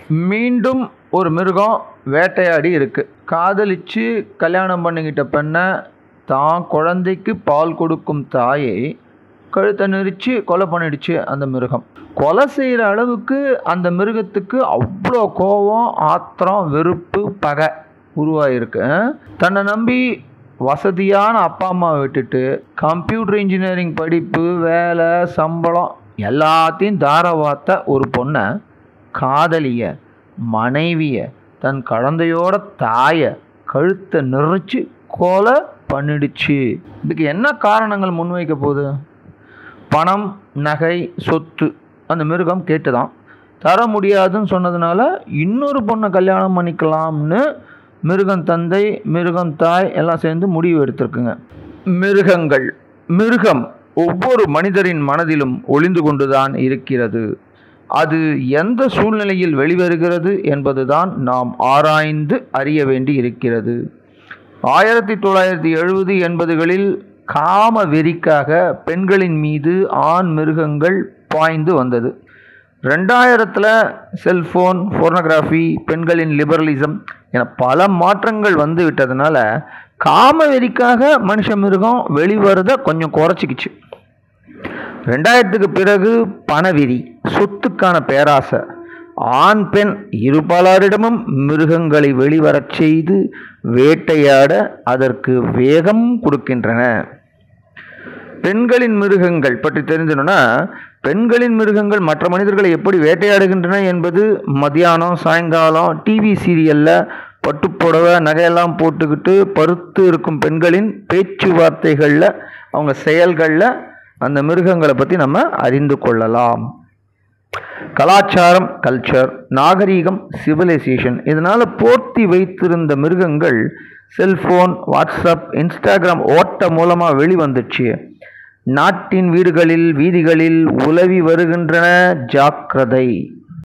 மீண்டும் ஒரு மிருகம் வேட்டையாடி இருக்கு காதலிச்சு கல்யாணம் பண்ணிக்கிட்ட பெண்ணை தான் குழந்தைக்கு பால் கொடுக்கும் தாயை கழுத்தை நெரிச்சு கொலை பண்ணிடுச்சு அந்த மிருகம் கொலை செய்கிற அளவுக்கு அந்த மிருகத்துக்கு அவ்வளோ கோபம் ஆத்திரம் வெறுப்பு பகை உருவாயிருக்கு தன்னை நம்பி வசதியான அப்பா அம்மாவை விட்டுட்டு கம்ப்யூட்டர் இன்ஜினியரிங் படிப்பு வேலை சம்பளம் எல்லாத்தையும் தாரவாத்த ஒரு பொண்ணை காதலிய மனைவிய தன் குழந்தையோட தாயை கழுத்தை நெரிச்சு கொலை பண்ணிடுச்சு இதுக்கு என்ன காரணங்கள் முன்வைக்க போகுது பணம் நகை சொத்து அந்த மிருகம் கேட்டுதான் தர முடியாதுன்னு சொன்னதுனால இன்னொரு பொண்ணை கல்யாணம் பண்ணிக்கலாம்னு மிருகம் தந்தை மிருகம் தாய் எல்லாம் சேர்ந்து முடிவு எடுத்திருக்குங்க மிருகங்கள் மிருகம் ஒவ்வொரு மனிதரின் மனதிலும் ஒளிந்து கொண்டுதான் இருக்கிறது அது எந்த சூழ்நிலையில் வெளிவருகிறது என்பதுதான் நாம் ஆராய்ந்து அறிய வேண்டி இருக்கிறது ஆயிரத்தி தொள்ளாயிரத்தி எழுபது எண்பதுகளில் காம வெறிக்காக பெண்களின் மீது ஆண் மிருகங்கள் பாய்ந்து வந்தது ரெண்டாயிரத்தில் செல்ஃபோன் ஃபோர்னோகிராஃபி பெண்களின் லிபரலிசம் என பல மாற்றங்கள் வந்து விட்டதுனால காம வெறிக்காக மனுஷ மிருகம் வெளிவரதை கொஞ்சம் குறைச்சிக்கிச்சு ரெண்டாயிரத்துக்கு பிறகு பணவெறி சொத்துக்கான பேராசை ஆண் பெண் இருபாலாரிடமும் மிருகங்களை வெளிவரச் செய்து வேட்டையாட அதற்கு வேகம் கொடுக்கின்றன பெண்களின் மிருகங்கள் பற்றி தெரிஞ்சணும்னா பெண்களின் மிருகங்கள் மற்ற மனிதர்களை எப்படி வேட்டையாடுகின்றன என்பது மதியானம் சாயங்காலம் டிவி சீரியலில் பட்டுப்புடவை நகையெல்லாம் போட்டுக்கிட்டு பருத்து இருக்கும் பெண்களின் பேச்சுவார்த்தைகளில் அவங்க செயல்களில் அந்த மிருகங்களை பற்றி நம்ம அறிந்து கொள்ளலாம் கலாச்சாரம் கல்ச்சர் நாகரீகம் சிவிலைசேஷன் இதனால் போர்த்தி வைத்திருந்த மிருகங்கள் செல்ஃபோன் வாட்ஸ்அப் இன்ஸ்டாகிராம் ஓட்ட மூலமாக வெளிவந்துச்சு நாட்டின் வீடுகளில் வீதிகளில் உலவி வருகின்றன ஜாக்கிரதை